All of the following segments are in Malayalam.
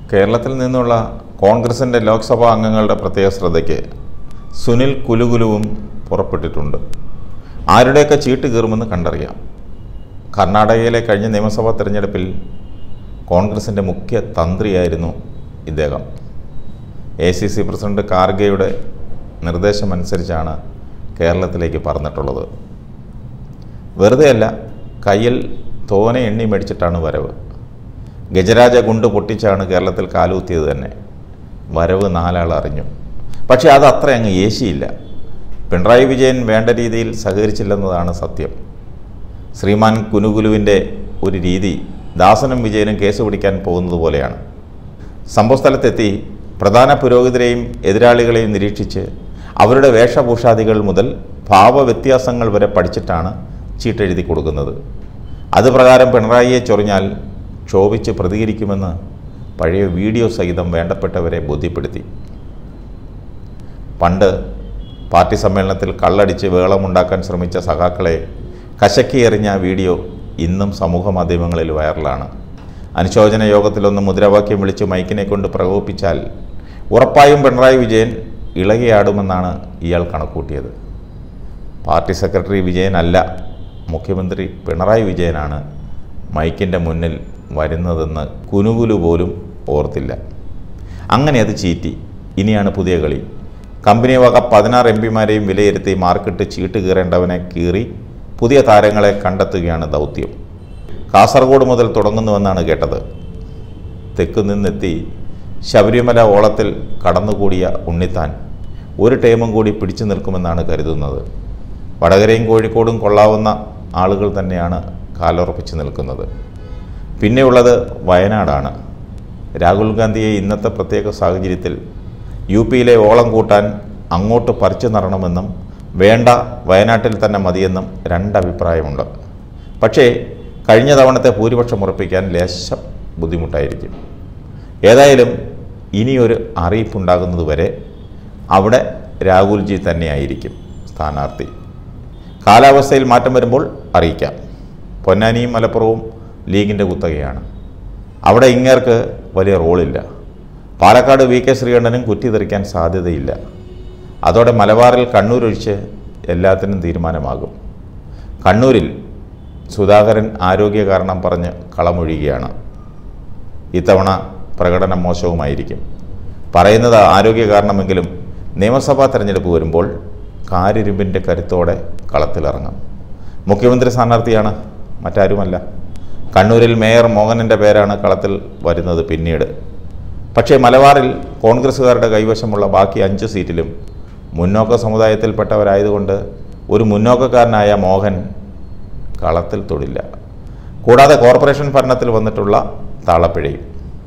കേരളത്തിൽ നിന്നുള്ള കോൺഗ്രസിൻ്റെ ലോക്സഭാ അംഗങ്ങളുടെ പ്രത്യേക ശ്രദ്ധയ്ക്ക് സുനിൽ കുലുകുലുവും പുറപ്പെട്ടിട്ടുണ്ട് ആരുടെയൊക്കെ ചീട്ട് കീറുമെന്ന് കണ്ടറിയാം കർണാടകയിലെ കഴിഞ്ഞ നിയമസഭാ തെരഞ്ഞെടുപ്പിൽ കോൺഗ്രസിൻ്റെ മുഖ്യ തന്ത്രിയായിരുന്നു ഇദ്ദേഹം എ സി സി പ്രസിഡന്റ് കാർഗെയുടെ നിർദ്ദേശമനുസരിച്ചാണ് കേരളത്തിലേക്ക് പറഞ്ഞിട്ടുള്ളത് വെറുതെയല്ല കയ്യിൽ തോനെ എണ്ണി മേടിച്ചിട്ടാണ് വരവ് ഗജരാജ ഗുണ്ട് പൊട്ടിച്ചാണ് കേരളത്തിൽ കാലൂത്തിയത് തന്നെ വരവ് നാലാൾ അറിഞ്ഞു പക്ഷേ അത് അത്ര അങ്ങ് ഏശിയില്ല പിണറായി വിജയൻ വേണ്ട രീതിയിൽ സഹകരിച്ചില്ലെന്നതാണ് സത്യം ശ്രീമാൻ കുനുകുലുവിൻ്റെ ഒരു രീതി ദാസനും വിജയനും കേസ് പിടിക്കാൻ പോകുന്നത് പോലെയാണ് സംഭവസ്ഥലത്തെത്തി പ്രധാന പുരോഹിതരെയും എതിരാളികളെയും നിരീക്ഷിച്ച് അവരുടെ വേഷഭൂഷാദികൾ മുതൽ ഭാവവ്യത്യാസങ്ങൾ വരെ പഠിച്ചിട്ടാണ് ചീട്ടെഴുതി കൊടുക്കുന്നത് അതുപ്രകാരം പിണറായിയെ ചൊറിഞ്ഞാൽ ക്ഷോഭിച്ച് പ്രതികരിക്കുമെന്ന് പഴയ വീഡിയോ സഹിതം വേണ്ടപ്പെട്ടവരെ ബോധ്യപ്പെടുത്തി പണ്ട് പാർട്ടി സമ്മേളനത്തിൽ കള്ളടിച്ച് വേളമുണ്ടാക്കാൻ ശ്രമിച്ച സഖാക്കളെ കശക്കി എറിഞ്ഞ വീഡിയോ ഇന്നും സമൂഹ മാധ്യമങ്ങളിൽ വൈറലാണ് അനുശോചന യോഗത്തിലൊന്ന് മുദ്രാവാക്യം വിളിച്ച് മൈക്കിനെ കൊണ്ട് പ്രകോപിപ്പിച്ചാൽ ഉറപ്പായും പിണറായി വിജയൻ ഇളകിയാടുമെന്നാണ് ഇയാൾ കണക്കൂട്ടിയത് പാർട്ടി സെക്രട്ടറി വിജയനല്ല മുഖ്യമന്ത്രി പിണറായി വിജയനാണ് മൈക്കിൻ്റെ മുന്നിൽ വരുന്നതെന്ന് കുനുകുലു പോലും ഓർത്തില്ല അങ്ങനെ അത് ചീറ്റി ഇനിയാണ് പുതിയ കളി കമ്പനി വക പതിനാറ് എം പിമാരെയും വിലയിരുത്തി മാർക്കിട്ട് ചീട്ട് കീറേണ്ടവനെ കീറി പുതിയ താരങ്ങളെ കണ്ടെത്തുകയാണ് ദൗത്യം കാസർഗോഡ് മുതൽ തുടങ്ങുന്നുവെന്നാണ് കേട്ടത് തെക്കു നിന്നെത്തി ശബരിമല ഓളത്തിൽ കടന്നുകൂടിയ ഉണ്ണിത്താൻ ഒരു ടേമും കൂടി പിടിച്ചു നിൽക്കുമെന്നാണ് കരുതുന്നത് വടകരയും കോഴിക്കോടും കൊള്ളാവുന്ന ആളുകൾ തന്നെയാണ് കാലുറപ്പിച്ച് നിൽക്കുന്നത് പിന്നെയുള്ളത് വയനാടാണ് രാഹുൽ ഗാന്ധിയെ ഇന്നത്തെ പ്രത്യേക സാഹചര്യത്തിൽ യു പിയിലെ ഓളം കൂട്ടാൻ അങ്ങോട്ട് പറിച്ചു നടണമെന്നും വേണ്ട വയനാട്ടിൽ തന്നെ മതിയെന്നും രണ്ടഭിപ്രായമുണ്ട് പക്ഷേ കഴിഞ്ഞ തവണത്തെ ഭൂരിപക്ഷം ഉറപ്പിക്കാൻ ലേശം ബുദ്ധിമുട്ടായിരിക്കും ഏതായാലും ഇനിയൊരു അറിയിപ്പുണ്ടാകുന്നതുവരെ അവിടെ രാഹുൽജി തന്നെയായിരിക്കും സ്ഥാനാർത്ഥി കാലാവസ്ഥയിൽ മാറ്റം വരുമ്പോൾ അറിയിക്കാം പൊന്നാനിയും മലപ്പുറവും ലീഗിൻ്റെ കുത്തകയാണ് അവിടെ ഇങ്ങേർക്ക് വലിയ റോളില്ല പാലക്കാട് വി കെ ശ്രീകണ്ഠനും കുറ്റിതെറിക്കാൻ സാധ്യതയില്ല അതോടെ മലബാറിൽ കണ്ണൂരൊഴിച്ച് എല്ലാത്തിനും തീരുമാനമാകും കണ്ണൂരിൽ സുധാകരൻ ആരോഗ്യ കാരണം പറഞ്ഞ് കളമൊഴിയുകയാണ് ഇത്തവണ പ്രകടനം മോശവുമായിരിക്കും പറയുന്നത് ആരോഗ്യ കാരണമെങ്കിലും നിയമസഭാ തെരഞ്ഞെടുപ്പ് വരുമ്പോൾ കാരിരുമ്പിൻ്റെ കരുത്തോടെ കളത്തിലിറങ്ങും മുഖ്യമന്ത്രി സ്ഥാനാർത്ഥിയാണ് മറ്റാരുമല്ല കണ്ണൂരിൽ മേയർ മോഹനൻ്റെ പേരാണ് കളത്തിൽ വരുന്നത് പിന്നീട് പക്ഷേ മലബാറിൽ കോൺഗ്രസ്സുകാരുടെ കൈവശമുള്ള ബാക്കി അഞ്ച് സീറ്റിലും മുന്നോക്ക സമുദായത്തിൽപ്പെട്ടവരായതുകൊണ്ട് ഒരു മുന്നോക്കക്കാരനായ മോഹൻ കളത്തിൽ തൊടില്ല കൂടാതെ കോർപ്പറേഷൻ ഭരണത്തിൽ വന്നിട്ടുള്ള താളപ്പിഴയും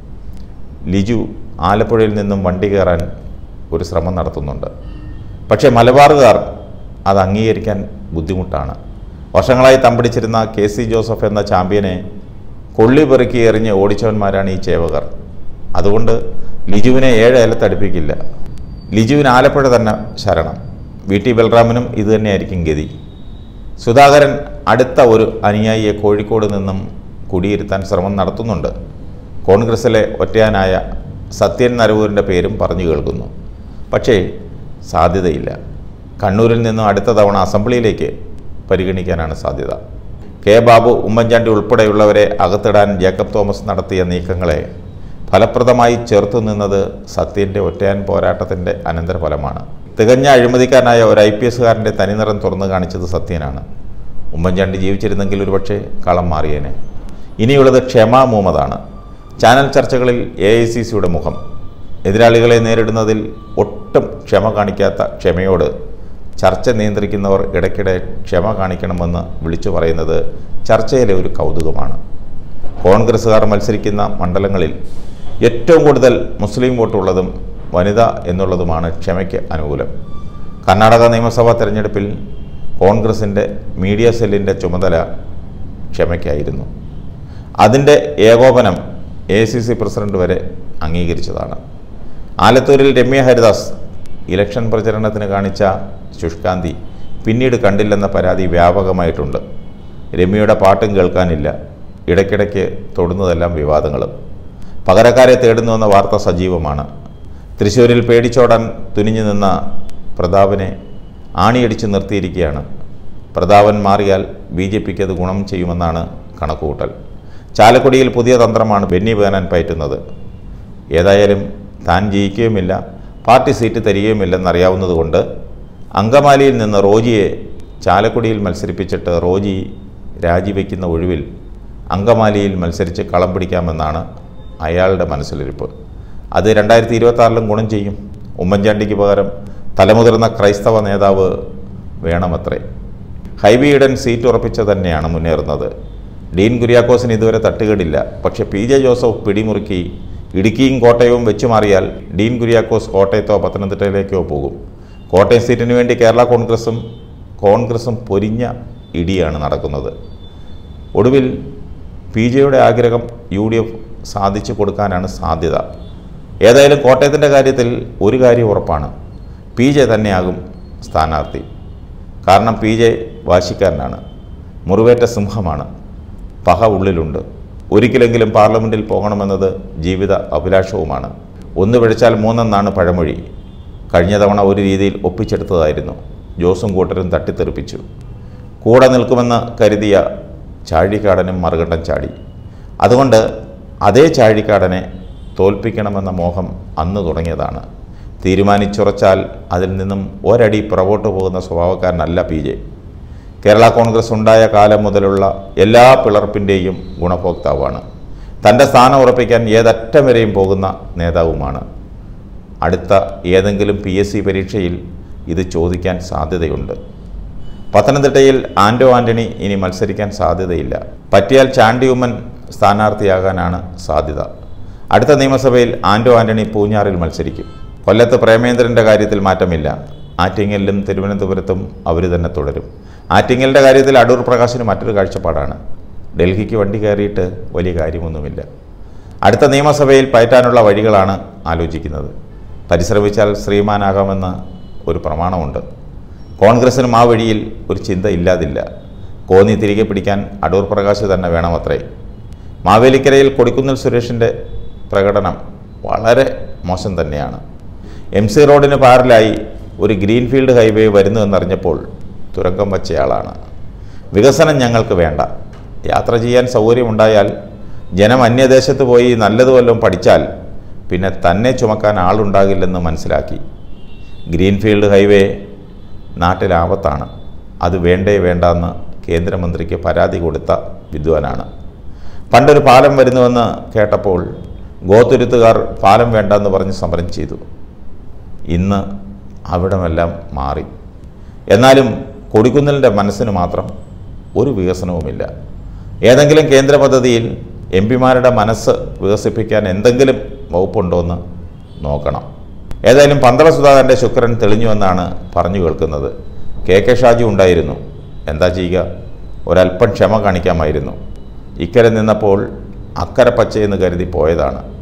ലിജു ആലപ്പുഴയിൽ നിന്നും വണ്ടി കയറാൻ ഒരു ശ്രമം നടത്തുന്നുണ്ട് പക്ഷേ മലബാറുകാർ അത് അംഗീകരിക്കാൻ ബുദ്ധിമുട്ടാണ് വർഷങ്ങളായി തമ്പടിച്ചിരുന്ന കെ സി ജോസഫ് എന്ന ചാമ്പ്യനെ കൊള്ളി പെറുക്കി എറിഞ്ഞ് ഓടിച്ചവന്മാരാണ് ഈ ചേവകർ അതുകൊണ്ട് ലിജുവിനെ ഏഴ് ഏലത്തടുപ്പിക്കില്ല ലിജുവിന് ആലപ്പുഴ തന്നെ ശരണം വി ടി ബൽറാമിനും ഇതുതന്നെയായിരിക്കും ഗതി സുധാകരൻ അടുത്ത ഒരു അനുയായിയെ കോഴിക്കോട് നിന്നും കുടിയിരുത്താൻ ശ്രമം നടത്തുന്നുണ്ട് കോൺഗ്രസിലെ ഒറ്റയാനായ സത്യൻ നരവൂരിൻ്റെ പേരും പറഞ്ഞു കേൾക്കുന്നു പക്ഷേ സാധ്യതയില്ല കണ്ണൂരിൽ നിന്നും അടുത്ത തവണ അസംബ്ലിയിലേക്ക് പരിഗണിക്കാനാണ് സാധ്യത കെ ബാബു ഉമ്മൻചാണ്ടി ഉൾപ്പെടെയുള്ളവരെ അകത്തിടാൻ ജേക്കബ് തോമസ് നടത്തിയ നീക്കങ്ങളെ ഫലപ്രദമായി ചേർത്തു നിന്നത് സത്യൻ്റെ ഒറ്റയാൻ പോരാട്ടത്തിൻ്റെ അനന്തരഫലമാണ് തികഞ്ഞ അഴിമതിക്കാരനായ ഒരു ഐ പി എസുകാരൻ്റെ തനിനിറം തുറന്നു കാണിച്ചത് സത്യനാണ് ഉമ്മൻചാണ്ടി ജീവിച്ചിരുന്നെങ്കിൽ ഒരുപക്ഷെ കളം മാറിയേനെ ഇനിയുള്ളത് ക്ഷമ മുഹമ്മദാണ് ചാനൽ ചർച്ചകളിൽ എ ഐ സി സിയുടെ മുഖം എതിരാളികളെ നേരിടുന്നതിൽ ഒട്ടും ക്ഷമ കാണിക്കാത്ത ക്ഷമയോട് ചർച്ച നിയന്ത്രിക്കുന്നവർ ഇടയ്ക്കിടെ ക്ഷമ കാണിക്കണമെന്ന് വിളിച്ചു പറയുന്നത് ചർച്ചയിലെ ഒരു കൗതുകമാണ് കോൺഗ്രസ്സുകാർ മത്സരിക്കുന്ന മണ്ഡലങ്ങളിൽ ഏറ്റവും കൂടുതൽ മുസ്ലിം വോട്ടുള്ളതും വനിത എന്നുള്ളതുമാണ് ക്ഷമയ്ക്ക് അനുകൂലം കർണാടക നിയമസഭാ തെരഞ്ഞെടുപ്പിൽ കോൺഗ്രസിൻ്റെ മീഡിയ സെല്ലിൻ്റെ ചുമതല ക്ഷമയ്ക്കായിരുന്നു അതിൻ്റെ ഏകോപനം എ സി സി പ്രസിഡന്റ് വരെ അംഗീകരിച്ചതാണ് ആലത്തൂരിൽ രമ്യ ഹരിദാസ് ഇലക്ഷൻ പ്രചരണത്തിന് കാണിച്ച ശുഷ്കാന്തി പിന്നീട് കണ്ടില്ലെന്ന പരാതി പകരക്കാരെ തേടുന്നുവെന്ന വാർത്ത സജീവമാണ് തൃശ്ശൂരിൽ പേടിച്ചോടാൻ തുനിഞ്ഞു നിന്ന പ്രതാപനെ ആണിയടിച്ച് നിർത്തിയിരിക്കുകയാണ് പ്രതാപൻ മാറിയാൽ ബി ജെ പിക്ക് അത് ഗുണം ചെയ്യുമെന്നാണ് കണക്കുകൂട്ടൽ ചാലക്കുടിയിൽ പുതിയ തന്ത്രമാണ് ബെന്നി ബേനാൻ പയറ്റുന്നത് ഏതായാലും താൻ ജയിക്കുകയുമില്ല പാർട്ടി സീറ്റ് തരികയുമില്ലെന്നറിയാവുന്നതുകൊണ്ട് അങ്കമാലിയിൽ നിന്ന് റോജിയെ ചാലക്കുടിയിൽ മത്സരിപ്പിച്ചിട്ട് റോജി രാജിവെക്കുന്ന ഒഴിവിൽ അങ്കമാലിയിൽ മത്സരിച്ച് കളം പിടിക്കാമെന്നാണ് അയാളുടെ മനസ്സിലിരിപ്പ് അത് രണ്ടായിരത്തി ഇരുപത്തി ഗുണം ചെയ്യും ഉമ്മൻചാണ്ടിക്ക് പകരം തലമുതിർന്ന ക്രൈസ്തവ നേതാവ് വേണമത്രേ ഹൈബി ഈഡൻ സീറ്റ് ഉറപ്പിച്ച് തന്നെയാണ് മുന്നേറുന്നത് ഡീൻ കുര്യാക്കോസിന് ഇതുവരെ തട്ടുകേടില്ല പക്ഷേ പി ജെ ജോസഫ് പിടിമുറുക്കി ഇടുക്കിയും കോട്ടയവും വെച്ചു മാറിയാൽ ഡീൻ കുര്യാക്കോസ് കോട്ടയത്തോ പത്തനംതിട്ടയിലേക്കോ പോകും കോട്ടയം സീറ്റിന് വേണ്ടി കേരള കോൺഗ്രസും കോൺഗ്രസും പൊരിഞ്ഞ ഇടിയാണ് നടക്കുന്നത് ഒടുവിൽ പി ജെയുടെ ആഗ്രഹം യു ഡി എഫ് സാധിച്ചു കൊടുക്കാനാണ് സാധ്യത ഏതായാലും കോട്ടയത്തിൻ്റെ കാര്യത്തിൽ ഒരു കാര്യം ഉറപ്പാണ് പി ജെ തന്നെയാകും സ്ഥാനാർത്ഥി കാരണം പി ജെ വാശിക്കാരനാണ് മുറിവേറ്റ സിംഹമാണ് പക ഉള്ളിലുണ്ട് ഒരിക്കലെങ്കിലും പാർലമെൻറ്റിൽ പോകണമെന്നത് ജീവിത അഭിലാഷവുമാണ് ഒന്ന് പിഴച്ചാൽ മൂന്നെന്നാണ് പഴമൊഴി കഴിഞ്ഞ തവണ ഒരു രീതിയിൽ ഒപ്പിച്ചെടുത്തതായിരുന്നു ജോസും കൂട്ടരും തട്ടിത്തെറിപ്പിച്ചു കൂടെ നിൽക്കുമെന്ന് കരുതിയ ചാഴിക്കാടനും മറുകണ്ടം ചാടി അതുകൊണ്ട് അതേ ചാഴിക്കാടനെ തോൽപ്പിക്കണമെന്ന മോഹം അന്ന് തുടങ്ങിയതാണ് തീരുമാനിച്ചുറച്ചാൽ അതിൽ നിന്നും ഒരടി പുറകോട്ട് പോകുന്ന സ്വഭാവക്കാരനല്ല പി ജെ കേരള കോൺഗ്രസ് ഉണ്ടായ കാലം മുതലുള്ള എല്ലാ പിളർപ്പിൻ്റെയും ഗുണഭോക്താവാണ് തൻ്റെ സ്ഥാനം ഉറപ്പിക്കാൻ ഏതറ്റം വരെയും പോകുന്ന നേതാവുമാണ് അടുത്ത ഏതെങ്കിലും പി എസ് സി പരീക്ഷയിൽ ഇത് ചോദിക്കാൻ സാധ്യതയുണ്ട് പത്തനംതിട്ടയിൽ ആൻഡോ ആൻ്റണി ഇനി മത്സരിക്കാൻ സാധ്യതയില്ല പറ്റിയാൽ ചാണ്ടി ഉമ്മൻ സ്ഥാനാർത്ഥിയാകാനാണ് സാധ്യത അടുത്ത നിയമസഭയിൽ ആൻഡോ ആൻ്റണി പൂഞ്ഞാറിൽ മത്സരിക്കും കൊല്ലത്ത് പ്രേമേന്ദ്രൻ്റെ കാര്യത്തിൽ മാറ്റമില്ല ആറ്റിങ്ങലിലും തിരുവനന്തപുരത്തും അവർ തന്നെ തുടരും ആറ്റിങ്ങലിൻ്റെ കാര്യത്തിൽ അടൂർ പ്രകാശിന് മറ്റൊരു കാഴ്ചപ്പാടാണ് ഡൽഹിക്ക് വണ്ടി കയറിയിട്ട് വലിയ കാര്യമൊന്നുമില്ല അടുത്ത നിയമസഭയിൽ പയറ്റാനുള്ള വഴികളാണ് ആലോചിക്കുന്നത് പരിശ്രമിച്ചാൽ ശ്രീമാനാകാമെന്ന് ഒരു പ്രമാണമുണ്ട് കോൺഗ്രസിനും ആ വഴിയിൽ ഒരു ചിന്ത ഇല്ലാതില്ല കോന്നി തിരികെ പിടിക്കാൻ അടൂർ പ്രകാശ് തന്നെ വേണമത്രേ മാവേലിക്കരയിൽ കൊടിക്കുന്നിൽ സുരേഷിൻ്റെ പ്രകടനം വളരെ മോശം തന്നെയാണ് എം സി റോഡിന് പാരലായി ഒരു ഗ്രീൻഫീൽഡ് ഹൈവേ വരുന്നുവെന്നറിഞ്ഞപ്പോൾ തുരങ്കം വച്ചയാളാണ് വികസനം ഞങ്ങൾക്ക് വേണ്ട യാത്ര ചെയ്യാൻ സൗകര്യമുണ്ടായാൽ ജനം അന്യദേശത്ത് പോയി നല്ലത് വല്ലതും പഠിച്ചാൽ പിന്നെ തന്നെ ചുമക്കാൻ ആളുണ്ടാകില്ലെന്ന് മനസ്സിലാക്കി ഗ്രീൻഫീൽഡ് ഹൈവേ നാട്ടിലാപത്താണ് അത് വേണ്ടേ വേണ്ടെന്ന് കേന്ദ്രമന്ത്രിക്ക് പരാതി കൊടുത്ത വിദ്വാനാണ് പണ്ടൊരു പാലം വരുന്നുവെന്ന് കേട്ടപ്പോൾ ഗോത്തുരുത്തുകാർ പാലം വേണ്ടെന്ന് പറഞ്ഞ് സമരം ചെയ്തു ഇന്ന് അവിടമെല്ലാം മാറി എന്നാലും കൊടിക്കുന്നിലിൻ്റെ മനസ്സിന് മാത്രം ഒരു വികസനവുമില്ല ഏതെങ്കിലും കേന്ദ്ര പദ്ധതിയിൽ എം പിമാരുടെ മനസ്സ് വികസിപ്പിക്കാൻ എന്തെങ്കിലും വകുപ്പുണ്ടോ എന്ന് നോക്കണം ഏതായാലും പന്തള സുധാകരൻ്റെ ശുക്രൻ തെളിഞ്ഞുവെന്നാണ് പറഞ്ഞു കേൾക്കുന്നത് കെ കെ ഷാജി ഉണ്ടായിരുന്നു എന്താ ചെയ്യുക ഒരല്പം ക്ഷമ കാണിക്കാമായിരുന്നു ഇക്കരെ നിന്നപ്പോൾ അക്കരെ പച്ചയെന്ന് കരുതി പോയതാണ്